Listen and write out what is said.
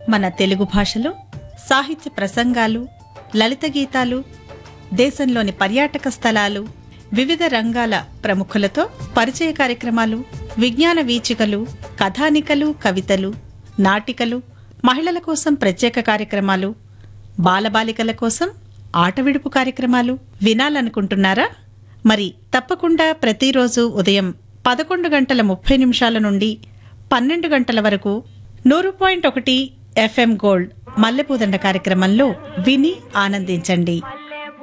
మన తెలుగు భాషలో సాహిత్య ప్రసంగాలు లలిత గీతాలు దేశంలోని పర్యాటక స్థలాలు వివిధ రంగాల ప్రముఖులతో పరిచయ కార్యక్రమాలు విజ్ఞాన వీచికలు కథానికలు కవితలు నాటికలు మహిళల కోసం ప్రత్యేక కార్యక్రమాలు బాలబాలికల కోసం ఆట విడుపు కార్యక్రమాలు వినాలనుకుంటున్నారా మరి తప్పకుండా ప్రతిరోజు ఉదయం పదకొండు గంటల ముప్పై నిమిషాల నుండి పన్నెండు గంటల వరకు నూరు పాయింట్ ఒకటి ఎఫ్ఎం గోల్డ్ మల్లెపూదండ కార్యక్రమంలో విని ఆనందించండి